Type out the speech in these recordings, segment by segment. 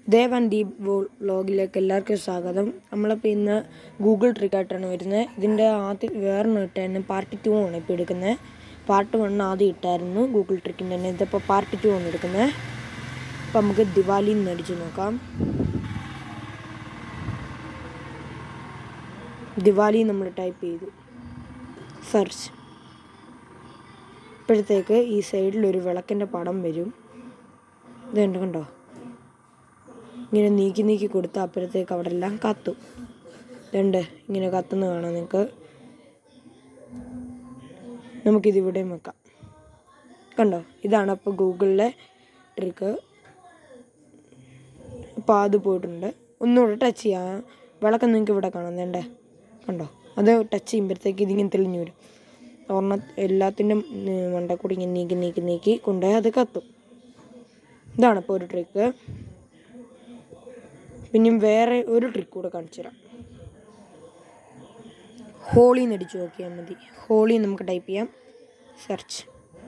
Dev and Deep വ്ളോഗിലേക്ക് എല്ലാവർക്കും സ്വാഗതം നമ്മളിപ്പോൾ ഇന്ന് ഗൂഗിൾ ട്രിക്കായിട്ടാണ് വരുന്നത് ഇതിൻ്റെ ആദ്യം വേറെ ഇട്ടായിരുന്നു പാർട്ട് ടു ആണ് ഇപ്പോൾ എടുക്കുന്നത് പാർട്ട് വൺ ആദ്യം ഇട്ടായിരുന്നു ഗൂഗിൾ ട്രിക്കിൻ്റെ തന്നെ ഇതിപ്പോൾ പാർട്ട് ടു ആണ് എടുക്കുന്നത് അപ്പോൾ നമുക്ക് ദിവാലി നിന്ന് അടിച്ച് നോക്കാം ദിവാലി നമ്മൾ ടൈപ്പ് ചെയ്തു സെർച്ച് ഇപ്പോഴത്തേക്ക് ഈ സൈഡിൽ ഒരു വിളക്കിൻ്റെ പടം വരും ഇത് കണ്ടോ കണ്ടോ ഇങ്ങനെ നീക്കി നീക്കി കൊടുത്താൽ അപ്പോഴത്തേക്ക് അവിടെ എല്ലാം കത്തും ഇതുണ്ട് ഇങ്ങനെ കത്തുന്ന കാണാം നിങ്ങൾക്ക് നമുക്കിത് ഇവിടെയും വെക്കാം കണ്ടോ ഇതാണ് അപ്പോൾ ഗൂഗിളിലെ ട്രിക്ക് അപ്പോൾ അത് പോയിട്ടുണ്ട് ഒന്നുകൂടെ ടച്ച് ചെയ്യാം വിളക്കം നിങ്ങൾക്ക് ഇവിടെ കാണാം വേണ്ടേ കണ്ടോ അത് ടച്ച് ചെയ്യുമ്പോഴത്തേക്ക് ഇതിങ്ങനെ തെളിഞ്ഞു വരും ഒരെണ്ണ എല്ലാത്തിൻ്റെ മണ്ട കൂടി ഇങ്ങനെ നീക്കി നീക്കി നീക്കി കൊണ്ടുപോയി അത് കത്തും ഇതാണ് ഇപ്പോൾ ഒരു ട്രിക്ക് പിന്നെയും വേറെ ഒരു ട്രിക്ക് കൂടെ കാണിച്ചു തരാം ഹോളി എന്ന് അടിച്ചു നോക്കിയാൽ മതി ഹോളി നമുക്ക് ടൈപ്പ് ചെയ്യാം സെർച്ച്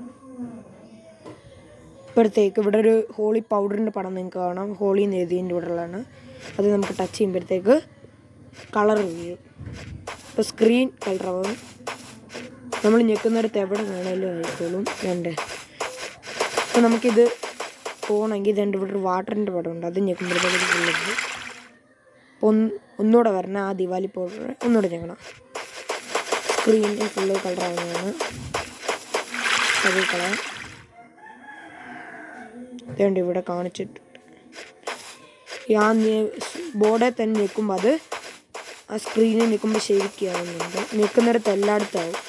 ഇപ്പോഴത്തേക്ക് ഇവിടെ ഒരു ഹോളി പൗഡറിൻ്റെ പടം നിങ്ങൾക്ക് കാണാം ഹോളി എന്ന് എഴുതിയതിൻ്റെ ഇവിടെ ഉള്ളതാണ് അത് നമുക്ക് ടച്ച് ചെയ്യുമ്പോഴത്തേക്ക് കളർ വീഴും ഇപ്പോൾ സ്ക്രീൻ കളറാവും നമ്മൾ ഞെക്കുന്നിടത്ത് എവിടെ വേണേലും ആയിക്കോളും വേണ്ടേ അപ്പോൾ നമുക്കിത് പോകണമെങ്കിൽ ഇതുണ്ട് ഇവിടെ ഒരു വാട്ടറിൻ്റെ പടമുണ്ട് അത് ഞെക്കുമ്പോഴത്തേക്ക് ഫുള്ളുണ്ട് അപ്പോൾ ഒന്ന് ഒന്നുകൂടെ വരണം ആ ദിവാലി പൗഡർ ഒന്നുകൂടെ ഞെക്കണം സ്ക്രീനിൽ ഫുള്ള് കളറാവുന്നതാണ് അത് കളർ ഇതുണ്ട് ഇവിടെ കാണിച്ചിട്ടുണ്ട് ആ ബോർഡിൽ തന്നെ നിൽക്കുമ്പോൾ അത് ആ സ്ക്രീനിൽ നിൽക്കുമ്പോൾ ശരിക്കാവുന്നുണ്ട് നിൽക്കുന്നിടത്ത് എല്ലായിടത്തും ആവും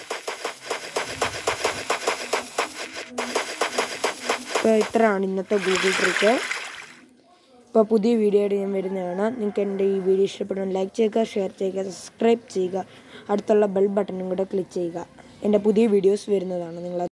ഇപ്പോൾ ഇത്രയാണ് ഇന്നത്തെ ഗൂഗിൾ ട്രിക്ക് ഇപ്പോൾ പുതിയ വീഡിയോ ആയിട്ട് ഞാൻ വരുന്നതാണ് നിങ്ങൾക്ക് എൻ്റെ ഈ വീഡിയോ ഇഷ്ടപ്പെടുന്ന ലൈക്ക് ചെയ്യുക ഷെയർ ചെയ്യുക സബ്സ്ക്രൈബ് ചെയ്യുക അടുത്തുള്ള ബെൽ ബട്ടണും കൂടെ ക്ലിക്ക് ചെയ്യുക എൻ്റെ പുതിയ വീഡിയോസ് വരുന്നതാണ് നിങ്ങൾ